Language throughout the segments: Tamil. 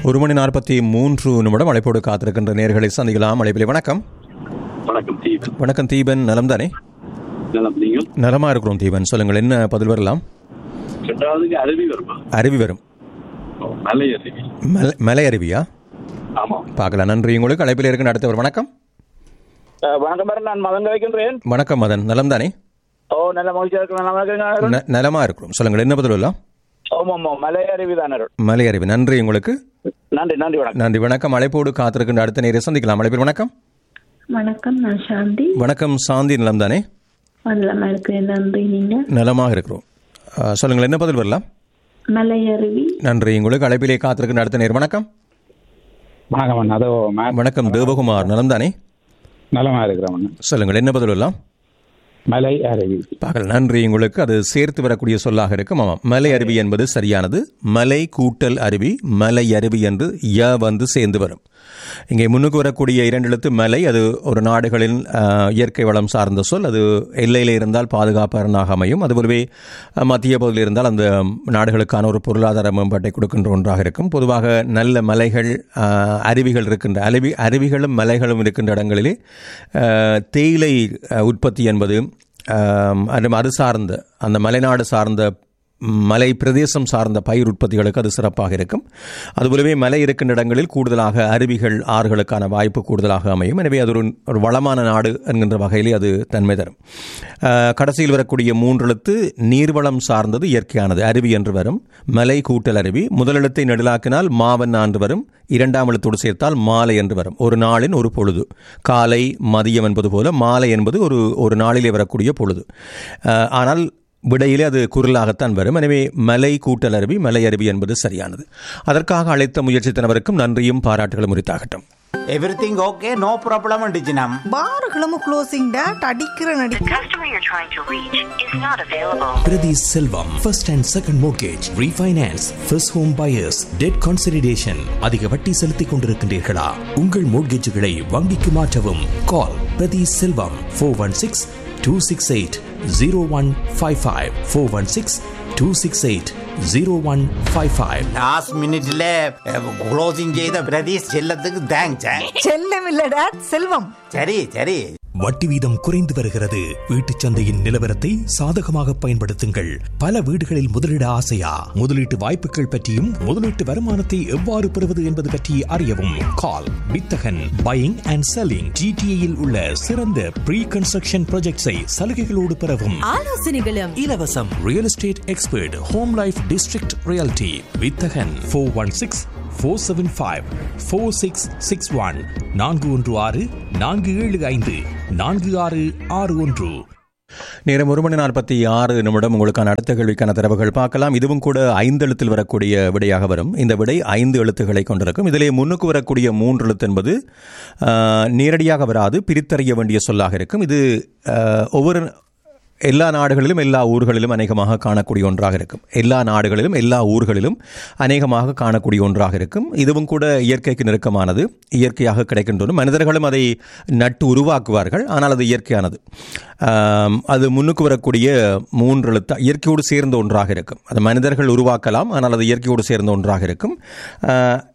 ஒரு மணி நாற்பத்தி மூன்று நிமிடம் அழைப்போடு காத்திருக்கின்ற நேர்களை சந்திக்கலாம் அழைப்பிலே வணக்கம் வணக்கம் தீபன் வணக்கம் தீபன் நலம் தானே நலம் நீங்கள் நலமா இருக்கிறோம் தீபன் சொல்லுங்கள் என்ன பதில் வரலாம் ரெண்டாவதுக்கு அருவி வருமா அருவி வரும் மலை அருவி மலை மலை அருவியா ஆமா பார்க்கலாம் நன்றி உங்களுக்கு அழைப்பில் இருக்கின்ற அடுத்தவர் வணக்கம் அஹ் வணக்கம் மேடம் நான் மதன் வைக்கின்றேன் வணக்கம் மதன் நலம் தானே ஓ நல்ல மகிழ்ச்சியா இருக்கு நல்லா இருக்கீங்க ந- நலமா இருக்கிறோம் சொல்லுங்கள் என்ன பதில் வரலாம் ஓம் ஆமா மலை அருவி தான் மலை அருவி நன்றி உங்களுக்கு நன்றி நன்றி வணக்கம் நன்றி வணக்கம் அழைப்போடு காத்திருக்கின்ற அடுத்த நேரை சந்திக்கலாம் அழைப்பில் வணக்கம் வணக்கம் நான் சாந்தி வணக்கம் சாந்தி நலம் தானே மல்லமா இருக்கிறேன் நன்றி நீங்க நலமாக இருக்கிறோம் ஆ, சொல்லுங்கள் என்ன பதில் வரலாம் மலை அருவி நன்றி உங்களுக்கு அழைப்பிலே காத்திருக்கின்ற அடுத்த நேர் வணக்கம் வணக்கம் அண்ணா அதோ மே- வணக்கம் தேவகுமார் நலம் தானே நலமா இருக்கிறவன் சொல்லுங்கள் என்ன பதில் வரலாம் மலை அருவி பார்க்கலாம் நன்றி உங்களுக்கு அது சேர்த்து வரக்கூடிய சொல்லாக இருக்கும் ஆமாம் மலை அருவி என்பது சரியானது மலை கூட்டல் அருவி மலை அருவி என்று ய வந்து சேர்ந்து வரும் இங்கே முன்னுக்கு வரக்கூடிய இரண்டு எழுத்து மலை அது ஒரு நாடுகளின் ஆஹ், இயற்கை வளம் சார்ந்த சொல் அது எல்லையில் இருந்தால் பாதுகாப்பாளனாக அமையும் அதுபோலவே அஹ், மத்திய பகுதியில் இருந்தால் அந்த நாடுகளுக்கான ஒரு பொருளாதார மேம்பாட்டை கொடுக்கின்ற ஒன்றாக இருக்கும் பொதுவாக நல்ல மலைகள் ஆஹ், அருவிகள் இருக்கின்ற அருவி அருவிகளும் மலைகளும் இருக்கின்ற இடங்களிலே ஆஹ், தேயிலை ஆஹ், உற்பத்தி என்பது ஆம், அது அது சார்ந்த அந்த மலைநாடு சார்ந்த ம், மலை பிரதேசம் சார்ந்த பயிர் உற்பத்திகளுக்கு அது சிறப்பாக இருக்கும் அதுபோலவே மலை இருக்கின்ற இடங்களில் கூடுதலாக அருவிகள் ஆறுகளுக்கான வாய்ப்பு கூடுதலாக அமையும் எனவே அது ஒரு ஒரு வளமான நாடு என்கின்ற வகையிலே அது தன்மை தரும் ஆ, கடைசியில் வரக்கூடிய மூன்றெழுத்து நீர்வளம் சார்ந்தது இயற்கையானது அருவி என்று வரும் மலை கூட்டல் அருவி முதலெழுத்தை நெடிலாக்கினால் மாவன் என்று வரும் இரண்டாம் எழுத்தோடு சேர்த்தால் மாலை என்று வரும் ஒரு நாளின் ஒரு பொழுது காலை மதியம் என்பது போல மாலை என்பது ஒரு ஒரு நாளிலே வரக்கூடிய பொழுது அஹ், ஆனால் விடையிலே அது குரலாகத்தான் வரும் எனவே மலை கூட்டல் அருவி மலை அருவி என்பது சரியானது அதற்காக அழைத்த முயற்சித்தனவருக்கும் நன்றியும் பாராட்டுகளும் உரித்தாகட்டும் எவ்ரிதிங் ஓகே நோ ப்ராப்ளம் டிஜினம் பார்களும் க்ளோசிங் டேட் அடிக்கிற நடி The customer you're trying to reach is not available. Pradhi Selvam, first and second mortgage, refinance, first home buyers, debt consolidation. அதிக வட்டி செலுத்திக் கொண்டிருக்கின்றீர்களா உங்கள் மோட்கேஜுகளை வங்கிக்கு மாற்றவும் call Prathi Selvam four one six two six eight zero one five five four one six two six eight zero one five five last மினிட்ல க்ளோசிங் செய்த பிரதீஷ் செல்லத்துக்கு தேங்க்ஸ் செல்லம் இல்ல டேட் செல்வம் சரி சரி வட்டி வீதம் குறைந்து வருகிறது வீட்டுச் சந்தையின் நிலவரத்தை சாதகமாக பயன்படுத்துங்கள் பல வீடுகளில் முதலீட ஆசையா முதலீட்டு வாய்ப்புகள் பற்றியும் முதலீட்டு வருமானத்தை எவ்வாறு பெறுவது என்பது பற்றி அறியவும் கால் வித்தகன் பையிங் அண்ட் செல்லிங் ஜிடிஏயில் உள்ள சிறந்த ப்ரீ கன்ஸ்ட்ரக்ஷன் ப்ராஜெக்ட்ஸை சலுகைகளோடு பெறவும் ஆலோசனைகளும் இலவசம் real estate expert home life district reality வித்தகன் four one six four seven five four six six one நான்கு ஒன்று ஆறு நான்கு ஏழு ஐந்து நான்கு ஆறு ஆறு ஒன்று நேரம் ஒரு மணி நாற்பத்தி ஆறு நிமிடம் உங்களுக்கான அடுத்த கேள்விக்கான தரவுகள் பார்க்கலாம் இதுவும் கூட ஐந்து எழுத்தில் வரக்கூடிய விடையாக வரும் இந்த விடை ஐந்து எழுத்துக்களை கொண்டிருக்கும் இதிலே முன்னுக்கு வரக்கூடிய மூன்று எழுத்து என்பது ஆஹ், நேரடியாக வராது பிரித்தறிய வேண்டிய சொல்லாக இருக்கும் இது ஆஹ், ஒவ்வொரு எல்லா நாடுகளிலும் எல்லா ஊர்களிலும் அநேகமாக காணக்கூடிய ஒன்றாக இருக்கும் எல்லா நாடுகளிலும் எல்லா ஊர்களிலும் அநேகமாக காணக்கூடிய ஒன்றாக இருக்கும் இதுவும் கூட இயற்கைக்கு நெருக்கமானது இயற்கையாக கிடைக்கின்ற ஒன்று மனிதர்களும் அதை நட்டு உருவாக்குவார்கள் ஆனால் அது இயற்கையானது ஆம், அது முன்னுக்கு வரக்கூடிய மூன்று எழுத்து இயற்கையோடு சேர்ந்த ஒன்றாக இருக்கும் அது மனிதர்கள் உருவாக்கலாம் ஆனால் அது இயற்கையோடு சேர்ந்த ஒன்றாக இருக்கும் ஆ,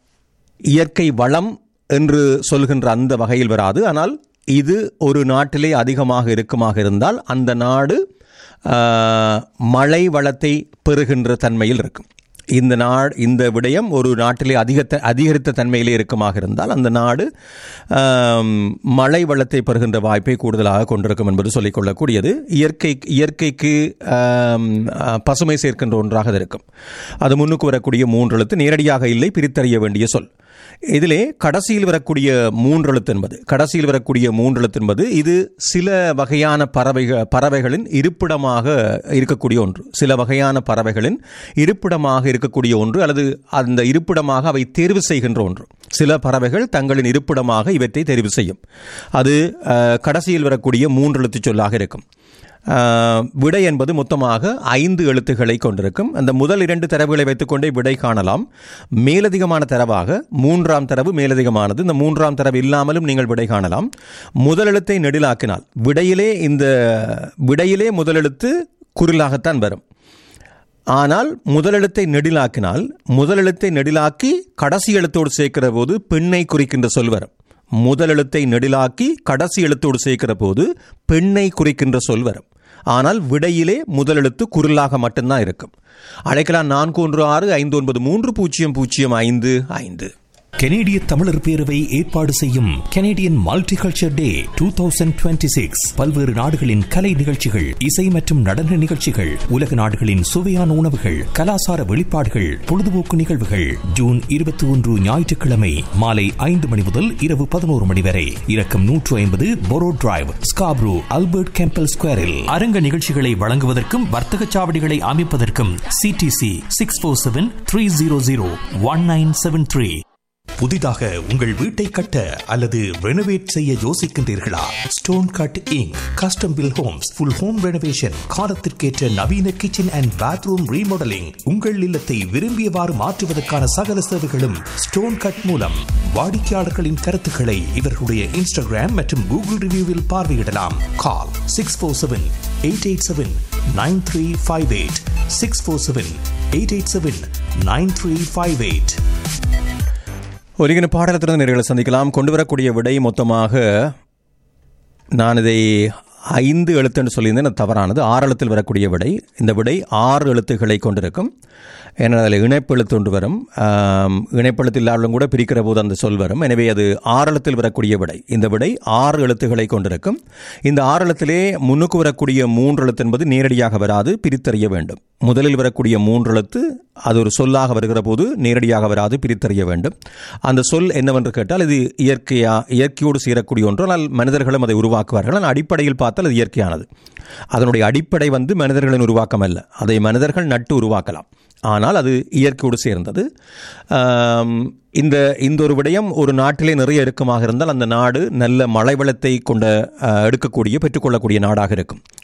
இயற்கை வளம் என்று சொல்கின்ற அந்த வகையில் வராது ஆனால் இது ஒரு நாட்டிலே அதிகமாக இருக்குமாக இருந்தால் அந்த நாடு ஆ, மழை வளத்தை பெறுகின்ற தன்மையில் இருக்கும் இந்த நாடு இந்த விடயம் ஒரு நாட்டிலே அதிகத்த அதிகரித்த தன்மையிலே இருக்குமாக இருந்தால் அந்த நாடு ஆம், மழை வளத்தை பெறுகின்ற வாய்ப்பை கூடுதலாக கொண்டிருக்கும் என்பது சொல்லிக்கொள்ளக்கூடியது இயற்கை இயற்கைக்கு ஆம், ஆ, பசுமை சேர்க்கின்ற ஒன்றாக அது இருக்கும் அது முன்னுக்கு வரக்கூடிய மூன்று எழுத்து நேரடியாக இல்லை பிரித்தறிய வேண்டிய சொல் இதிலே கடைசியில் வரக்கூடிய மூன்றெழுத்து என்பது கடைசியில் வரக்கூடிய மூன்றெழுத்து என்பது இது சில வகையான பறவைகள் பறவைகளின் இருப்பிடமாக இருக்கக்கூடிய ஒன்று சில வகையான பறவைகளின் இருப்பிடமாக இருக்கக்கூடிய ஒன்று அல்லது அந்த இருப்பிடமாக அவை தேர்வு செய்கின்ற ஒன்று சில பறவைகள் தங்களின் இருப்பிடமாக இவற்றை தெரிவு செய்யும் அது அஹ், கடைசியில் வரக்கூடிய மூன்றெழுத்து சொல்லாக இருக்கும் ஆஹ், விடை என்பது மொத்தமாக ஐந்து எழுத்துக்களை கொண்டிருக்கும் அந்த முதல் இரண்டு தரவுகளை வைத்துக்கொண்டே விடை காணலாம் மேலதிகமான தரவாக மூன்றாம் தரவு மேலதிகமானது இந்த மூன்றாம் தரவு இல்லாமலும் நீங்கள் விடை காணலாம் முதல் எழுத்தை நெடிலாக்கினால் விடையிலே இந்த விடையிலே முதல் எழுத்து குரிலாகத்தான் வரும் ஆனால் முதலெழுத்தை நெடிலாக்கினால் முதலெழுத்தை நெடிலாக்கி கடைசி எழுத்தோடு சேர்க்கிற போது பெண்ணை குறிக்கின்ற சொல் வரும் முதலெழுத்தை நெடிலாக்கி கடைசி எழுத்தோடு சேர்க்கிற போது பெண்ணை குறிக்கின்ற சொல் வரும் ஆனால் விடையிலே முதலெழுத்து குரலாக மட்டும்தான் இருக்கும் அழைக்கலாம் நான்கு ஒன்று ஆறு ஐந்து ஒன்பது மூன்று பூஜ்ஜியம் பூஜ்ஜியம் ஐந்து ஐந்து கெனேடிய தமிழர் பேரவை ஏற்பாடு செய்யும் Canadian multiculture day two thousand twenty six பல்வேறு நாடுகளின் கலை நிகழ்ச்சிகள் இசை மற்றும் நடன நிகழ்ச்சிகள் உலக நாடுகளின் சுவையான உணவுகள் கலாசார வெளிப்பாடுகள் பொழுதுபோக்கு நிகழ்வுகள் ஜூன் இருபத்தி ஒன்று ஞாயிற்றுக்கிழமை மாலை ஐந்து மணி முதல் இரவு பதினோரு மணி வரை இறக்கம் நூற்று ஐம்பது Borough Drive Scarborough Albert Campbell ஸ்கொயரில் அரங்க நிகழ்ச்சிகளை வழங்குவதற்கும் வர்த்தக சாவடிகளை அமைப்பதற்கும் CDC six four seven three zero zero one nine seven three புதிதாக உங்கள் வீட்டை கட்ட அல்லது ரெனோவேட் செய்ய யோசிக்கின்றீர்களா stone cut Inc custom build homes full home renovation காலத்திற்கேற்ற நவீன கிச்சன் அண்ட் பாத்ரூம் ரீமாடலிங் உங்கள் இல்லத்தை விரும்பியவாறு மாற்றுவதற்கான சகல சேவைகளும் ஸ்டோன் கட் மூலம் வாடிக்கையாளர்களின் கருத்துக்களை இவர்களுடைய இன்ஸ்டாகிராம் மற்றும் கூகுள் ரிவ்யூவில் பார்வையிடலாம் call six four seven eight eight seven nine three five eight six four seven eight eight seven nine three five eight ஒருங்கின பாடலத்திலிருந்து நேர்களை சந்திக்கலாம் கொண்டு வரக்கூடிய விடை மொத்தமாக நான் இதை ஐந்து எழுத்துன்னு சொல்லியிருந்தேன் அது தவறானது ஆறு எழுத்தில் வரக்கூடிய விடை இந்த விடை ஆறு எழுத்துக்களை கொண்டிருக்கும் ஏன்னா அதில் இணைப்பு எழுத்து ஒன்று வரும் ஆம், இணைப்பெழுத்து இல்லாலும் கூட பிரிக்கிற போது அந்த சொல் வரும் எனவே அது ஆறு எழுத்தில் வரக்கூடிய விடை இந்த விடை ஆறு எழுத்துக்களை கொண்டிருக்கும் இந்த ஆறு எழுத்திலே முன்னுக்கு வரக்கூடிய மூன்று எழுத்து என்பது நேரடியாக வராது பிரித்தறிய வேண்டும் முதலில் வரக்கூடிய மூன்று எழுத்து அது ஒரு சொல்லாக வருகிற போது நேரடியாக வராது பிரித்தறிய வேண்டும் அந்த சொல் என்னவென்று கேட்டால் இது இயற்கையா இயற்கையோடு சேரக்கூடிய ஒன்று ஆனால் மனிதர்களும் அதை உருவாக்குவார்கள் ஆனால் அடிப்படையில் பார்த்தால் அது இயற்கையானது அதனுடைய அடிப்படை வந்து மனிதர்களின் உருவாக்கம் அல்ல அதை மனிதர்கள் நட்டு உருவாக்கலாம் ஆனால் அது இயற்கையோடு சேர்ந்தது ஆம், இந்த இந்த ஒரு விடயம் ஒரு நாட்டிலே நிறைய இறுக்கமாக இருந்தால் அந்த நாடு நல்ல மழை வளத்தை கொண்ட அஹ், எடுக்கக்கூடிய பெற்றுக்கொள்ளக்கூடிய நாடாக இருக்கும்